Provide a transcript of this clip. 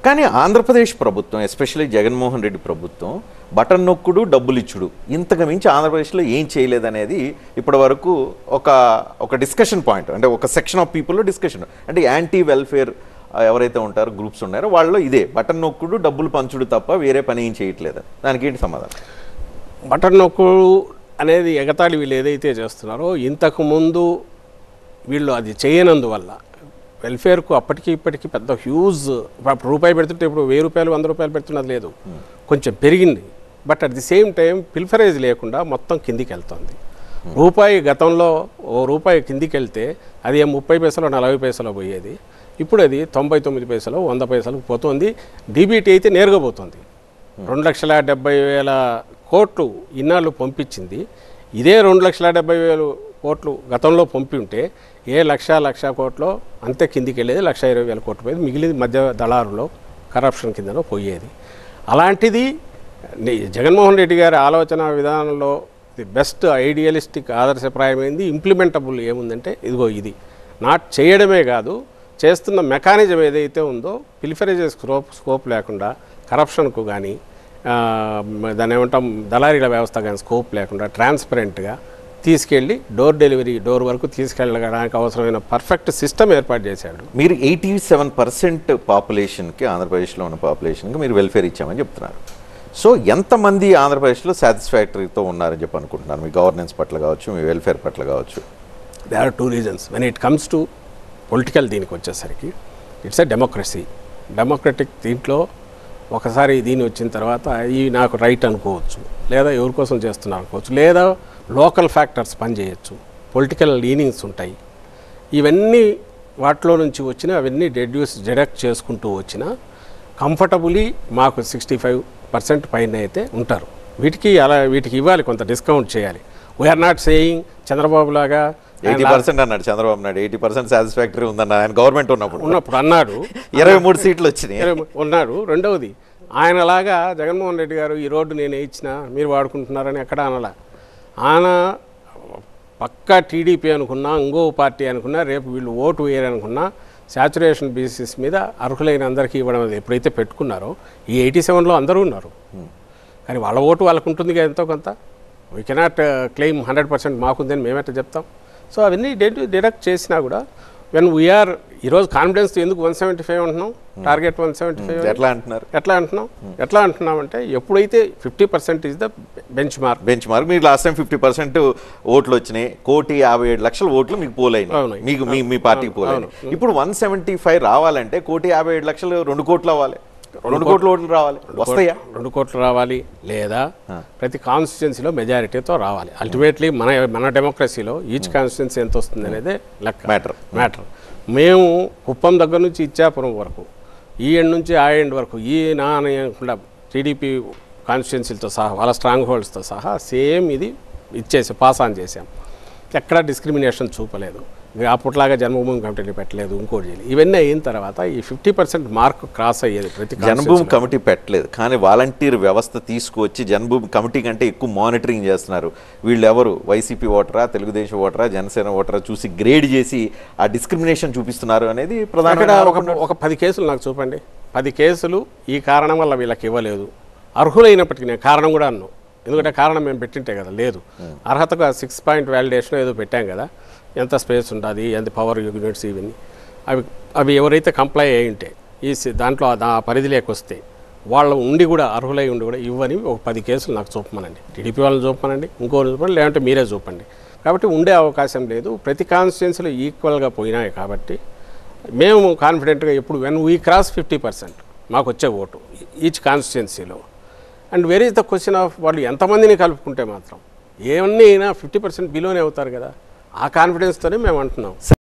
కానీ ఆంధ్రప్రదేశ్ ప్రభుత్వం ఎస్పెషల్లీ జగన్మోహన్ రెడ్డి ప్రభుత్వం బటన్ నొక్కుడు డబ్బులు ఇచ్చుడు ఇంతకు మించి ఆంధ్రప్రదేశ్లో ఏం చేయలేదనేది ఇప్పటి వరకు ఒక ఒక డిస్కషన్ పాయింట్ అంటే ఒక సెక్షన్ ఆఫ్ పీపుల్లో డిస్కషన్ అంటే యాంటీ వెల్ఫేర్ ఎవరైతే ఉంటారో గ్రూప్స్ ఉన్నారో వాళ్ళలో ఇదే బటన్ నొక్కుడు డబ్బులు పంచుడు తప్ప వేరే పని ఏం చేయట్లేదు దానికి ఏంటి సమాధానం బటన్ నొక్కుడు అనేది ఎగతాళి వీళ్ళు ఏదైతే చేస్తున్నారో ఇంతకు ముందు వీళ్ళు అది చేయనందువల్ల వెల్ఫేర్కు అప్పటికి ఇప్పటికి పెద్ద హ్యూజ్ అప్పుడు రూపాయి పెడుతుంటే ఇప్పుడు వెయ్యి రూపాయలు వంద రూపాయలు పెడుతున్నది లేదు కొంచెం పెరిగింది but at the same time pilferage లేకుండా మొత్తం కిందికి వెళ్తుంది రూపాయి గతంలో ఓ రూపాయి కిందికి వెళ్తే అది ఏ ముప్పై పైసలు నలభై పైసలు పోయేది ఇప్పుడు అది తొంభై తొమ్మిది పైసలు వంద పైసలకు పోతుంది డీబీటీ అయితే నేరుగా పోతుంది రెండు లక్షల డెబ్బై వేల కోట్లు ఇన్నాళ్ళు పంపించింది ఇదే రెండు లక్షల డెబ్బై వేలు కోట్లు గతంలో పంపి ఉంటే ఏ లక్ష లక్ష కోట్లో అంతే కిందికి వెళ్ళేది లక్ష ఇరవై వేల కోట్లు పోయేది మిగిలింది మధ్య దళారులో కరప్షన్ కిందనో పోయేది అలాంటిది ని- జగన్మోహన్ రెడ్డి గారి ఆలోచన విధానంలో ది బెస్ట్ ఐడియలిస్టిక్ ఆదర్శప్రాయమైంది ఇంప్లిమెంటబుల్ ఏముందంటే ఇదిగో ఇది నాట్ చేయడమే కాదు చేస్తున్న మెకానిజం ఏదైతే ఉందో పిలిఫరేజెస్ స్కోప్ స్కోప్ లేకుండా కరప్షన్కు కానీ దాన్ని ఏమంటాం దళారీల వ్యవస్థ కానీ స్కోప్ లేకుండా ట్రాన్స్పరెంట్గా తీసుకెళ్ళి డోర్ డెలివరీ డోర్ వరకు తీసుకెళ్ళడానికి అవసరమైన పర్ఫెక్ట్ సిస్టమ్ ఏర్పాటు చేశాడు మీరు ఎయిటీ సెవెన్ పర్సెంట్ పాపులేషన్కి ఆంధ్రప్రదేశ్లో ఉన్న పాపులేషన్కి మీరు వెల్ఫేర్ ఇచ్చామని చెప్తున్నారు సో ఎంతమంది ఆంధ్రప్రదేశ్లో సాటిస్ఫాక్టరీతో ఉన్నారని చెప్పి అనుకుంటున్నారు మీ గవర్నెన్స్ పట్ల కావచ్చు మీ వెల్ఫేర్ పట్ల కావచ్చు they are two reasons when it comes to political దీనికి వచ్చేసరికి ఇట్స్ ఎ డెమోక్రసీ డెమోక్రటిక్ దీంట్లో ఒకసారి దీని వచ్చిన తర్వాత ఈ నాకు రైట్ అనుకోవచ్చు లేదా ఎవరి కోసం చేస్తున్నారు అనుకోవచ్చు లేదా లోకల్ ఫ్యాక్టర్స్ పనిచేయచ్చు పొలిటికల్ లీనింగ్స్ ఉంటాయి ఇవన్నీ వాటిలో నుంచి వచ్చిన అవన్నీ డెడ్యూస్ డిడక్ట్ చేసుకుంటూ వచ్చిన కంఫర్టబుల్లీ మాకు సిక్స్టీ ఫైవ్ పర్సెంట్ పైన అయితే ఉంటారు వీటికి అలా వీటికి ఇవ్వాలి కొంత డిస్కౌంట్ చేయాలి వీఆర్ నాట్ సేయింగ్ చంద్రబాబు లాగా ఎయిటీ పర్సెంట్ అన్నాడు Chandrababu Naidu eighty percent satisfactory ఉందన్న ఆయన గవర్నమెంట్ ఉన్నప్పుడు ఉన్నప్పుడు అన్నాడు ఇరవై మూడు సీట్లు వచ్చినాయి ఇరవై ము- ఉన్నాడు రెండవది ఆయనలాగా జగన్మోహన్ రెడ్డి గారు ఈ రోడ్డు నేను ఇచ్చిన మీరు వాడుకుంటున్నారని ఎక్కడ అనలా ఆయన పక్కా టీడీపీ అనుకున్నా ఇంకో పార్టీ అనుకున్నా రేపు వీళ్ళు ఓటు వేయరనుకున్నా శాచురేషన్ బేసిస్ మీద అర్హులైన అందరికీ ఇవ్వడం అది ఎప్పుడైతే పెట్టుకున్నారో ఈ ఎయిటీ సెవెన్లో అందరూ ఉన్నారు కానీ వాళ్ళ ఓటు వాళ్ళకు ఉంటుంది కదా ఎంతో కొంత we cannot claim hundred percent మాకుందని మేమెట్లా చెప్తాం సో అవన్నీ డిడక్ట్ చేసినా కూడా వెన్ వీఆర్ ఈరోజు కాన్ఫిడెన్స్ ఎందుకు వన్ సెవెంటీ ఫైవ్ అంటున్నాం టార్గెట్ వన్ సెవెంటీ ఫైవ్ ఎట్లా అంటున్నారు ఎట్లా అంటున్నాం ఎట్లా అంటున్నాం అంటే ఎప్పుడైతే fifty percent is the benchmark benchmark మీరు లాస్ట్ టైం ఫిఫ్టీ పర్సెంట్ ఓట్లు వచ్చినాయి కోటి యాభై ఏడు లక్షల ఓట్లు మీకు పోలైనాయి అవును. మీకు మీ మీ పార్టీకి పోలైనాయి ఇప్పుడు వన్ సెవెంటీ ఫైవ్ రావాలంటే కోటి యాభై ఏడు లక్షలు రెండు కోట్లు అవ్వాలి రెండు కోట్ల ఓట్లు రావాలి వస్తాయా రెండు కోట్లు రావాలి లేదా ప్రతి కాన్స్టిట్యున్సీలో మెజారిటీతో రావాలి అల్టిమేట్లీ మన మన డెమోక్రసీలో ఈచ్ కాన్స్టిట్యున్సీ ఎంత వస్తుంది అనేది లెక్క Matter. మ్యాటర్ మేము కుప్పం దగ్గర నుంచి ఇచ్చాపురం వరకు ఈ ఎండ్ నుంచి ఆ ఎండ్ వరకు ఈ నా అనకుండా టీడీపీ కాన్స్టిట్యున్సీలతో సహా వాళ్ళ స్ట్రాంగ్ హోల్డ్స్తో సహా సేమ్ ఇది ఇచ్చేసి పాస్ ఆన్ చేసాం ఎక్కడ డిస్క్రిమినేషన్ చూపలేదు ఇక అప్పట్లాగా జన్మభూమి కమిటీని పెట్టలేదు ఇంకోటి చేయలేదు ఇవన్నీ అయిన తర్వాత ఈ ఫిఫ్టీ పర్సెంట్ మార్క్ క్రాస్ అయ్యేది ప్రతి జన్మభూమి కమిటీ పెట్టలేదు కానీ వాలంటీర్ వ్యవస్థ తీసుకువచ్చి జన్మభూమి కమిటీ కంటే ఎక్కువ మానిటరింగ్ చేస్తున్నారు వీళ్ళు ఎవరు వైసీపీ ఓటరా తెలుగుదేశం ఓటరా జనసేన ఓటరా చూసి గ్రేడ్ చేసి ఆ డిస్క్రిమినేషన్ చూపిస్తున్నారు అనేది అక్కడ ప్రధాన ఒక ఒక పది కేసులు నాకు చూపండి పది కేసులు ఈ కారణం వల్ల వీళ్ళకి ఇవ్వలేదు అర్హులైనప్పటికీ నేను కారణం కూడా అన్నాను ఎందుకంటే కారణం మేము పెట్టింటే కదా లేదు అర్హతగా సిక్స్ పాయింట్ వ్యాలిడేషన్ ఏదో పెట్టాం కదా ఎంత స్పేస్ ఉంటుంది ఎంత పవర్ యూనిట్స్ ఇవన్నీ అవి అవి ఎవరైతే కంప్లై అయి ఉంటే ఈ సి- దాంట్లో ఆ దా- పరిధిలోకి వస్తే వాళ్ళు ఉండి కూడా అర్హులై ఉండి కూడా ఇవ్వని ఒక పది కేసులు నాకు చూపమనండి టీడీపీ వాళ్ళని చూపమనండి ఇంకోళ్ళు చూపండి లేదంటే మీరే చూపండి కాబట్టి ఉండే అవకాశం లేదు ప్రతి కాన్స్టిట్యున్సీలో ఈక్వల్గా పోయినాయి కాబట్టి మేము కాన్ఫిడెంట్గా ఎప్పుడు when we cross fifty percent మాకు వచ్చే ఓటు ఈచ్ కాన్స్టిట్యున్సీలో and very the question of వాళ్ళు ఎంతమందిని కలుపుకుంటే మాత్రం ఏమన్నీ అయినా ఫిఫ్టీ పర్సెంట్ బిలోనే అవుతారు కదా ఆ కాన్ఫిడెన్స్తోనే మేము అంటున్నాం